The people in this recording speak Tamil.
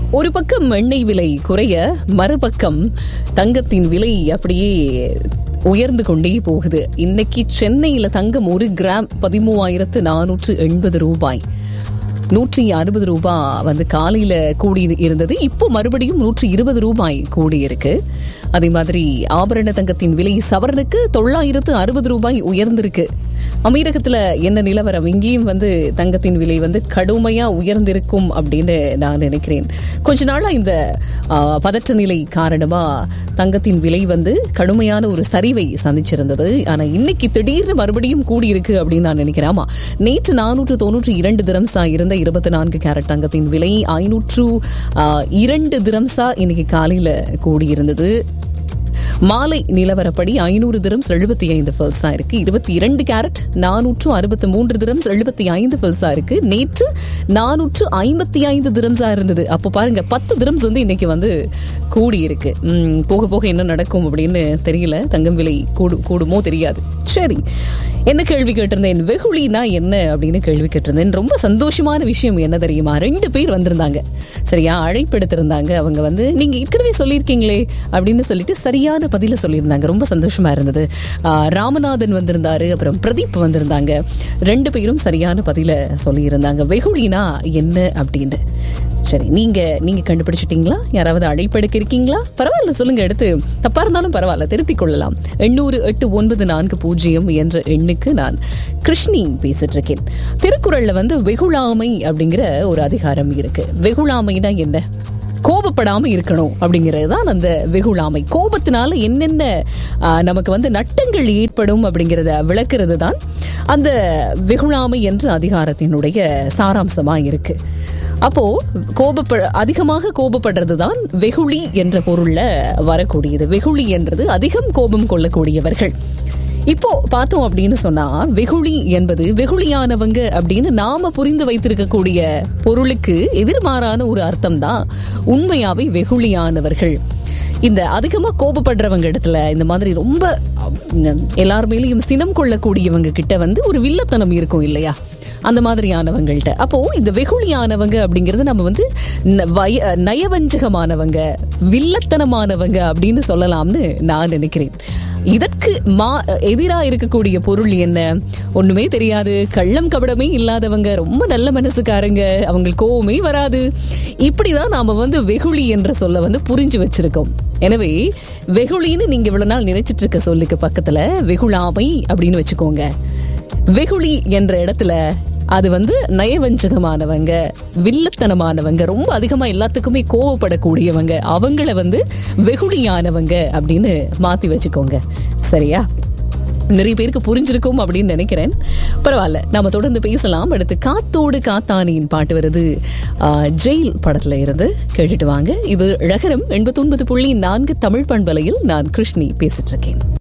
ஒரு பக்கம் எண்ணெய் விலை குறைய மறுபக்கம் தங்கத்தின் விலை அப்படியே உயர்ந்து கொண்டே போகுது இன்னைக்கு சென்னையில தங்கம் ஒரு கிராம் பதிமூவாயிரத்து நானூற்று எண்பது ரூபாய் நூற்றி அறுபது ரூபாய் வந்து காலையில கூடி இருந்தது இப்போ மறுபடியும் நூற்றி இருபது ரூபாய் கூடி இருக்கு அதே மாதிரி ஆபரண தங்கத்தின் விலை சவரனுக்கு தொள்ளாயிரத்து அறுபது ரூபாய் உயர்ந்திருக்கு அமீரகத்துல என்ன நிலவரம் இங்கேயும் வந்து தங்கத்தின் விலை வந்து கடுமையா உயர்ந்திருக்கும் அப்படின்னு நான் நினைக்கிறேன் கொஞ்ச நாளா இந்த ஆ, பதற்ற நிலை காரணமா தங்கத்தின் விலை வந்து கடுமையான ஒரு சரிவை சந்திச்சிருந்தது ஆனா இன்னைக்கு திடீர்னு மறுபடியும் கூடியிருக்கு அப்படின்னு நான் நினைக்கிறேன் ஆமா நேற்று நானூற்று தொன்னூற்றி இரண்டு திரம்சா இருந்த இருபத்தி நான்கு கேரட் தங்கத்தின் விலை ஐநூற்று ஆ, இரண்டு திரம்சா இன்னைக்கு காலையில கூடியிருந்தது மாலை நிலவரப்படி ஐநூறு திரம்ஸ் எழுபத்தி ஐந்து ஃபில்ஸா இருக்கு இருபத்தி இரண்டு கேரட் நானூற்று அறுபத்தி மூன்று திரம்ஸ் எழுபத்தி ஐந்து ஃபில்ஸா இருக்கு நேற்று நானூற்று ஐம்பத்தி ஐந்து திரம்ஸா இருந்தது அப்போ பாருங்க பத்து திரம்ஸ் வந்து இன்னைக்கு வந்து கூடி இருக்கு ம், போக போக என்ன நடக்கும் அப்படின்னு தெரியல தங்கம் விலை கூடு கூடுமோ தெரியாது சரி என்ன கேள்வி கேட்டிருந்தேன் வெகுளினா என்ன அப்படின்னு கேள்வி கேட்டிருந்தேன் ரொம்ப சந்தோஷமான விஷயம் என்ன தெரியுமா ரெண்டு பேர் வந்திருந்தாங்க சரியா அழைப்பு எடுத்திருந்தாங்க அவங்க வந்து நீங்க ஏற்கனவே சொல்லியிருக்கீங்களே அப்படின்னு சொல்லிட்டு சரியான பதில சொல்லியிருந்தாங்க ரொம்ப சந்தோஷமா இருந்தது ஆ, ராமநாதன் வந்திருந்தாரு அப்புறம் பிரதீப் வந்திருந்தாங்க ரெண்டு பேரும் சரியான பதில சொல்லியிருந்தாங்க வெகுளினா என்ன அப்படின்னு சரி நீங்க நீங்க கண்டுபிடிச்சிட்டீங்களா யாராவது அழைப்பெடுக்க இருக்கீங்களா பரவாயில்ல சொல்லுங்க எடுத்து தப்பா இருந்தாலும் பரவாயில்ல திருத்திக் கொள்ளலாம் எண்ணூறு எட்டு ஒன்பது நான்கு பூஜ்ஜியம் என்ற எண்ணுக்கு நான் கிருஷ்ணி பேசிட்டு இருக்கேன் திருக்குறள்ல வந்து வெகுளாமை அப்படிங்கிற ஒரு அதிகாரம் இருக்கு வெகுளாமைனா என்ன கோபப்படாம இருக்கணும் அப்படிங்கிறது தான் அந்த வெகுளாமை கோபத்தினால என்னென்ன ஆ, நமக்கு வந்து நட்டங்கள் ஏற்படும் அப்படிங்கிறத விளக்குறது தான் அந்த வெகுளாமை என்ற அதிகாரத்தினுடைய சாராம்சமா இருக்கு அப்போ கோபப்ப அதிகமாக கோபப்படுறது தான் வெகுளி என்ற பொருள்ல வரக்கூடியது வெகுளி என்றது அதிகம் கோபம் கொள்ளக்கூடியவர்கள் இப்போ பார்த்தோம் அப்படின்னு சொன்னா வெகுளி என்பது வெகுளியானவங்க அப்படின்னு நாம புரிந்து வைத்திருக்கக்கூடிய பொருளுக்கு எதிர்மாறான ஒரு அர்த்தம் தான் உண்மையாவே வெகுளியானவர்கள் இந்த அதிகமா கோபப்படுறவங்க இடத்துல இந்த மாதிரி ரொம்ப அஹ், எல்லார் மேலேயும் சினம் கொள்ளக்கூடியவங்க கிட்ட வந்து ஒரு வில்லத்தனம் இருக்கும் இல்லையா அந்த மாதிரியானவங்கள்ட்ட அப்போ இந்த வெகுளியானவங்க அப்படிங்கிறது நம்ம வந்து ந- வய- நயவஞ்சகமானவங்க வில்லத்தனமானவங்க அப்படின்னு சொல்லலாம்னு நான் நினைக்கிறேன் இதற்கு மா எதிரா இருக்கக்கூடிய பொருள் என்ன ஒண்ணுமே தெரியாது கள்ளம் கபடமே இல்லாதவங்க ரொம்ப நல்ல மனசுக்காரங்க அவங்களுக்கு கோவமே வராது இப்படிதான் நாம வந்து வெகுளி என்ற சொல்ல வந்து புரிஞ்சு வச்சிருக்கோம் எனவே வெகுளின்னு நீங்க இவ்வளவு நாள் நினைச்சிட்டு இருக்க சொல்லுக்கு பக்கத்துல வெகுளாமை அப்படின்னு வச்சுக்கோங்க வெகுளி என்ற இடத்துல அது வந்து நயவஞ்சகமானவங்க வில்லத்தனமானவங்க ரொம்ப அதிகமா எல்லாத்துக்குமே கோவப்படக்கூடியவங்க அவங்கள வந்து வெகுளியானவங்க அப்படின்னு மாத்தி வச்சுக்கோங்க சரியா நிறைய பேருக்கு புரிஞ்சிருக்கும் அப்படின்னு நினைக்கிறேன் பரவாயில்ல நாம தொடர்ந்து பேசலாம் அடுத்து காத்தோடு காத்தானியின் பாட்டு வருது ஆஹ், ஜெயில் படத்துல இருந்து கேட்டுட்டு வாங்க இது ழகரம் எண்பத்தொன்பது புள்ளி நான்கு தமிழ் பண்பலையில் நான் கிருஷ்ணி பேசிட்டு இருக்கேன்